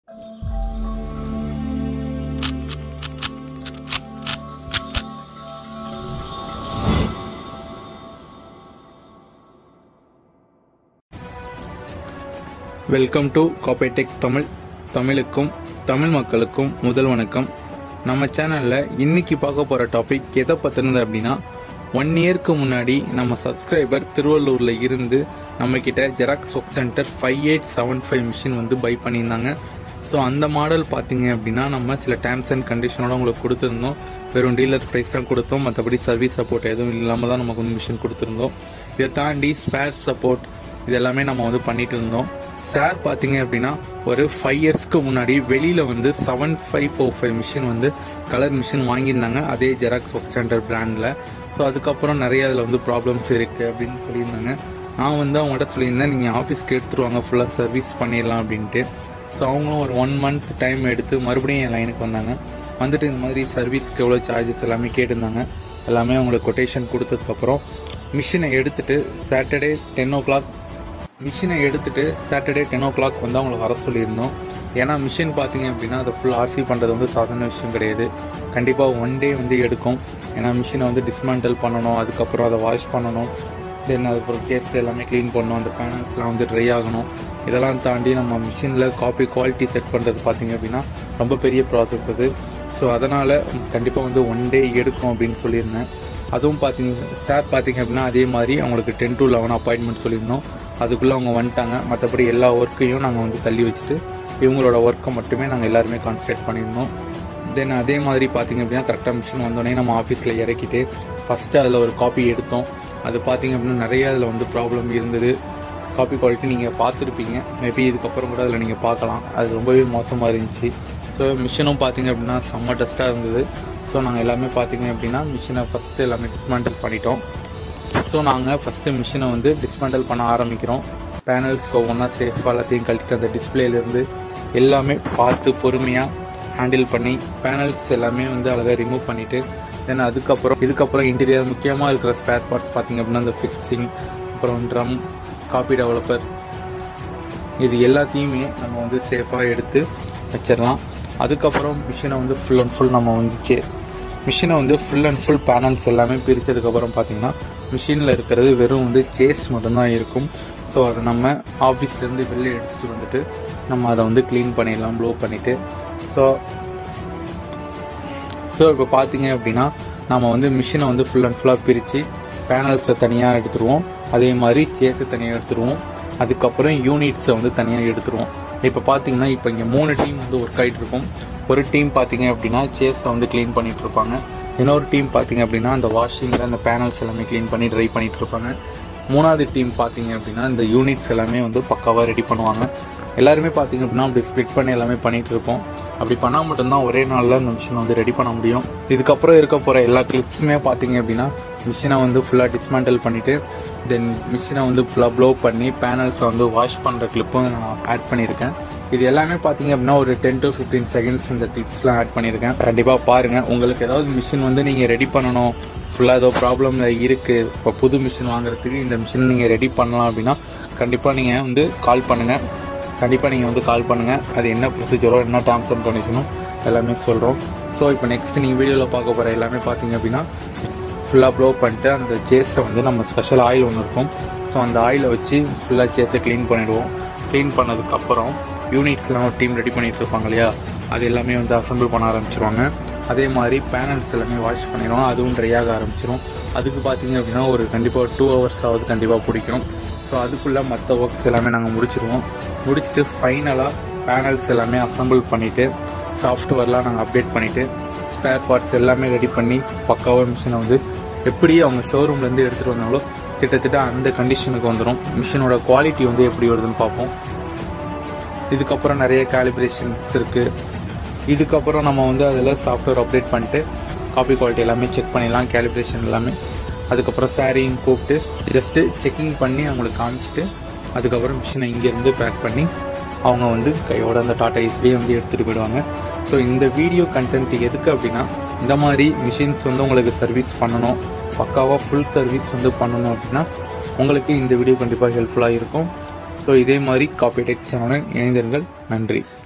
welcome to காப்பேடெக் Tamil தமிழுக்கும் தமிழ் மக்களுக்கும் முதல் வணக்கம் நம்ம சேனலில் இன்னைக்கு பார்க்க போகிற டாபிக் எதை பற்றினது அப்படின்னா ஒன் இயர்க்கு முன்னாடி நம்ம சப்ஸ்கிரைபர் திருவள்ளூரில் இருந்து நம்ம கிட்ட Xerox work centre five eight seven five machine வந்து பை பண்ணியிருந்தாங்க ஸோ அந்த மாடல் பார்த்தீங்க அப்படின்னா நம்ம சில டேர்ம்ஸ் அண்ட் கண்டிஷனோட உங்களுக்கு கொடுத்துருந்தோம் வெறும் டீலர் ப்ரைஸ் தான் கொடுத்தோம் மற்றபடி சர்வீஸ் சப்போர்ட் எதுவும் இல்லாமல் தான் நமக்கு வந்து மிஷின் கொடுத்துருந்தோம் இதை தாண்டி ஸ்பேர் சப்போர்ட் இது எல்லாமே நம்ம வந்து பண்ணிட்டு இருந்தோம் சார் பார்த்தீங்க அப்படின்னா ஒரு ஃபைவ் இயர்ஸ்க்கு முன்னாடி வெளியில் வந்து seven five four five machine வந்து கலர் மிஷின் வாங்கியிருந்தாங்க அதே ஜெராக்ஸ் ஒர்க் சென்டர் பிராண்டில் ஸோ அதுக்கப்புறம் நிறைய அதில் வந்து ப்ராப்ளம்ஸ் இருக்குது அப்படின்னு சொல்லியிருந்தாங்க நான் வந்து அவங்கள்ட்ட சொல்லியிருந்தேன் நீங்கள் ஆஃபீஸ்க்கு எடுத்துட்டு வாங்க ஃபுல்லாக சர்வீஸ் பண்ணிடலாம் அப்படின்ட்டு ஸோ அவங்களும் ஒரு ஒன் மந்த் டைம் எடுத்து மறுபடியும் என் லைனுக்கு வந்தாங்க வந்துட்டு இந்த மாதிரி சர்வீஸ்க்கு எவ்வளோ சார்ஜஸ் எல்லாமே கேட்டிருந்தாங்க எல்லாமே அவங்களுக்கு கொட்டேஷன் கொடுத்ததுக்கப்புறம் மிஷினை எடுத்துட்டு சாட்டர்டே டென் ஓ கிளாக் மிஷினை எடுத்துட்டு சாட்டர்டே டென் ஓ கிளாக் வந்து அவங்களை வர சொல்லியிருந்தோம் ஏன்னா மிஷின் பார்த்தீங்க அப்படின்னா அதை ஃபுல் ஆர்சி பண்ணுறது வந்து சாதாரண விஷயம் கிடையாது கண்டிப்பாக ஒன் டே வந்து எடுக்கும் ஏன்னா மிஷினை வந்து டிஸ்மேண்டல் பண்ணணும் அதுக்கப்புறம் அதை வாஷ் பண்ணணும் தென் அதுக்கப்புறம் கேஸ் எல்லாமே க்ளீன் பண்ணணும் அந்த பேனல்ஸ்லாம் வந்து ட்ரை ஆகணும் இதெல்லாம் தாண்டி நம்ம மிஷினில் காப்பி குவாலிட்டி செட் பண்ணுறது பார்த்தீங்க அப்படின்னா ரொம்ப பெரிய ப்ராசஸ் அது ஸோ அதனால் கண்டிப்பாக வந்து ஒன் டே எடுக்கும் அப்படின்னு சொல்லியிருந்தேன் அதுவும் பார்த்தீங்க சார் பார்த்தீங்க அப்படின்னா அதே மாதிரி அவங்களுக்கு டென் டு லெவன் அப்பாயின்மெண்ட் சொல்லியிருந்தோம் அதுக்குள்ளே அவங்க வந்துட்டாங்க மற்றபடி எல்லா ஒர்க்கையும் நாங்கள் வந்து தள்ளி வச்சுட்டு இவங்களோட ஒர்க்கை மட்டுமே நாங்கள் எல்லாருமே கான்சன்ட்ரேட் பண்ணியிருந்தோம் தென் அதே மாதிரி பார்த்தீங்க அப்படின்னா கரெக்டாக மிஷின் வந்தோடனே நம்ம ஆஃபீஸில் இறக்கிட்டு ஃபஸ்ட்டு அதில் ஒரு காப்பி எடுத்தோம் அது பார்த்தீங்க அப்படின்னா நிறைய அதில் வந்து ப்ராப்ளம் இருந்தது காப்பி குவாலிட்டி நீங்கள் பார்த்துருப்பீங்க மேபி இதுக்கப்புறம் கூட அதில் நீங்கள் பார்க்கலாம் அது ரொம்பவே மோசமாக இருந்துச்சு ஸோ மிஷினும் பார்த்தீங்க அப்படின்னா செம்ம டஸ்ட்டாக இருந்தது ஸோ நாங்கள் எல்லாமே பார்த்தீங்க அப்படின்னா மிஷினை ஃபஸ்ட்டு எல்லாமே டிஸ்மேண்டில் பண்ணிட்டோம் ஸோ நாங்கள் ஃபஸ்ட்டு மிஷினை வந்து டிஸ்மேண்டில் பண்ண ஆரம்பிக்கிறோம் பேனல்ஸ் ஒவ்வொன்றா சேஃபாக எல்லாத்தையும் கழட்டிட்டு அந்த டிஸ்பிளேலேருந்து எல்லாமே பார்த்து பொறுமையாக ஹேண்டில் பண்ணி பேனல்ஸ் எல்லாமே வந்து அழகாக ரிமூவ் பண்ணிவிட்டு தென் அதுக்கப்புறம் இதுக்கப்புறம் இன்டீரியர் முக்கியமாக இருக்கிற ஸ்பேர் பார்ட்ஸ் பார்த்தீங்க அப்படின்னா அந்த ஃபிக்ஸிங் அப்புறம் ட்ரம் காப்பி டெவலப்பர் இது எல்லாத்தையுமே நம்ம வந்து சேஃபாக எடுத்து வச்சிடலாம் அதுக்கப்புறம் மிஷினை வந்து ஃபுல் அண்ட் ஃபுல் நம்ம வந்து சே மிஷினை வந்து ஃபுல் அண்ட் ஃபுல் பேனல்ஸ் எல்லாமே பிரித்ததுக்கப்புறம் பார்த்தீங்கன்னா மிஷினில் இருக்கிறது வெறும் வந்து சேர்ஸ் மட்டும்தான் இருக்கும் ஸோ அதை நம்ம ஆஃபீஸ்லேருந்து வெளியே எடுத்துகிட்டு வந்துட்டு நம்ம அதை வந்து க்ளீன் பண்ணிடலாம் ப்ளோ பண்ணிவிட்டு ஸோ ஸோ இப்போ பார்த்தீங்க அப்படின்னா நம்ம வந்து மிஷினை வந்து ஃபுல் அண்ட் ஃபுல்லாக பிரித்து பேனல்ஸை தனியாக எடுத்துருவோம் அதே மாதிரி சேர்ஸை தனியாக எடுத்துருவோம் அதுக்கப்புறம் யூனிட்ஸை வந்து தனியாக எடுத்துருவோம் இப்போ பார்த்தீங்கன்னா இப்போ இங்கே மூணு டீம் வந்து ஒர்க் ஆகிட்டு இருக்கும் ஒரு டீம் பார்த்தீங்க அப்படின்னா சேர்ஸை வந்து க்ளீன் பண்ணிட்டு இருப்பாங்க இன்னொரு டீம் பார்த்தீங்க அப்படின்னா அந்த வாஷிங்கில் அந்த பேனல்ஸ் எல்லாமே க்ளீன் பண்ணி ட்ரை பண்ணிட்டு இருப்பாங்க மூணாவது டீம் பார்த்தீங்க அப்படின்னா இந்த யூனிட்ஸ் எல்லாமே வந்து பக்காவாக ரெடி பண்ணுவாங்க எல்லாருமே பார்த்தீங்க அப்படின்னா அப்படி ஸ்ப்ளிட் பண்ணி எல்லாமே பண்ணிட்டு இருப்போம் அப்படி பண்ணால் மட்டும்தான் ஒரே நாளில் அந்த மிஷினை வந்து ரெடி பண்ண முடியும் இதுக்கப்புறம் இருக்க போகிற எல்லா கிளிப்ஸுமே பார்த்தீங்க அப்படின்னா மிஷினை வந்து ஃபுல்லாக டிஸ்மேண்டில் பண்ணிவிட்டு தென் மிஷினை வந்து ஃபுல்லாக ப்ளோ பண்ணி பேனல்ஸை வந்து வாஷ் பண்ணுற கிளிப்பும் நான் ஆட் பண்ணியிருக்கேன் இது எல்லாமே பார்த்தீங்க அப்படின்னா ஒரு டென் டு ஃபிஃப்டீன் செகண்ட்ஸ் இந்த கிளிப்ஸ்லாம் ஆட் பண்ணியிருக்கேன் கண்டிப்பாக பாருங்கள் உங்களுக்கு ஏதாவது மிஷின் வந்து நீங்கள் ரெடி பண்ணணும் ஃபுல்லாக ஏதோ ப்ராப்ளமில் இருக்குது இப்போ புது மிஷின் வாங்குறதுக்கு இந்த மிஷின் நீங்கள் ரெடி பண்ணலாம் அப்படின்னா கண்டிப்பாக நீங்கள் வந்து கால் பண்ணுங்கள் கண்டிப்பாக நீங்கள் வந்து கால் பண்ணுங்கள் அது என்ன ப்ரொசீஜரோ என்ன டேர்ம்ஸ் அண்ட் கண்டிஷனோ எல்லாமே சொல்கிறோம் ஸோ இப்போ நெக்ஸ்ட் நீங்கள் வீடியோவில் பார்க்க போகிற எல்லாமே பார்த்தீங்க அப்படின்னா ஃபுல்லாக ப்ளோ பண்ணிட்டு அந்த சேஸை வந்து நம்ம ஸ்பெஷல் ஆயில் ஒன்று இருக்கும் ஸோ அந்த ஆயிலை வச்சு ஃபுல்லாக சேஸை க்ளீன் பண்ணிவிடுவோம் க்ளீன் பண்ணதுக்கப்புறம் யூனிட்ஸ்லாம் ஒரு டீம் ரெடி பண்ணிகிட்டு இருப்பாங்க இல்லையா அது எல்லாமே வந்து அசம்பிள் பண்ண ஆரம்பிச்சிருவாங்க அதே மாதிரி பேனல்ஸ் எல்லாமே வாஷ் பண்ணிடுவோம் அதுவும் ட்ரை ஆக ஆரம்பிச்சிடும் அதுக்கு பார்த்தீங்க அப்படின்னா ஒரு கண்டிப்பாக ஒரு டூ ஹவர்ஸ் ஆகுது கண்டிப்பாக பிடிக்கும் ஸோ அதுக்குள்ளே மற்ற ஒர்க்ஸ் எல்லாமே நாங்கள் முடிச்சிருவோம் முடிச்சுட்டு ஃபைனலாக பேனல்ஸ் எல்லாமே அசம்பிள் பண்ணிவிட்டு சாஃப்ட்வேர்லாம் நாங்கள் அப்டேட் பண்ணிவிட்டு ஸ்பேர் பார்ட்ஸ் எல்லாமே ரெடி பண்ணி பக்காவாக மிஷினை வந்து எப்படி அவங்க ஷோரூம்லேருந்து எடுத்துகிட்டு வந்தாங்களோ கிட்டத்தட்ட அந்த கண்டிஷனுக்கு வந்துடும் மிஷினோட குவாலிட்டி வந்து எப்படி வருதுன்னு பார்ப்போம் இதுக்கப்புறம் நிறைய கேலிப்ரேஷன்ஸ் இருக்குது இதுக்கப்புறம் நம்ம வந்து அதில் சாஃப்ட்வேர் அப்டேட் பண்ணிட்டு காப்பி குவாலிட்டி எல்லாமே செக் பண்ணிடலாம் கேலிப்ரேஷன் எல்லாமே அதுக்கப்புறம் சாரியும் கூப்பிட்டு ஜஸ்ட்டு செக்கிங் பண்ணி அவங்களுக்கு காமிச்சிட்டு அதுக்கப்புறம் மிஷினை இங்கேருந்து பேக் பண்ணி அவங்க வந்து கையோட அந்த டாட்டா ஏசிலேயே வந்து எடுத்துகிட்டு போயிடுவாங்க ஸோ இந்த வீடியோ கண்டென்ட் எதுக்கு அப்படின்னா இந்த மாதிரி மிஷின்ஸ் வந்து உங்களுக்கு சர்வீஸ் பண்ணணும் பக்காவாக ஃபுல் சர்வீஸ் வந்து பண்ணணும் அப்படின்னா உங்களுக்கு இந்த வீடியோ கண்டிப்பாக ஹெல்ப்ஃபுல்லாக இருக்கும் ஸோ இதே மாதிரி காப்பி டெக் சேனலுடன் இணைந்திருங்கள் நன்றி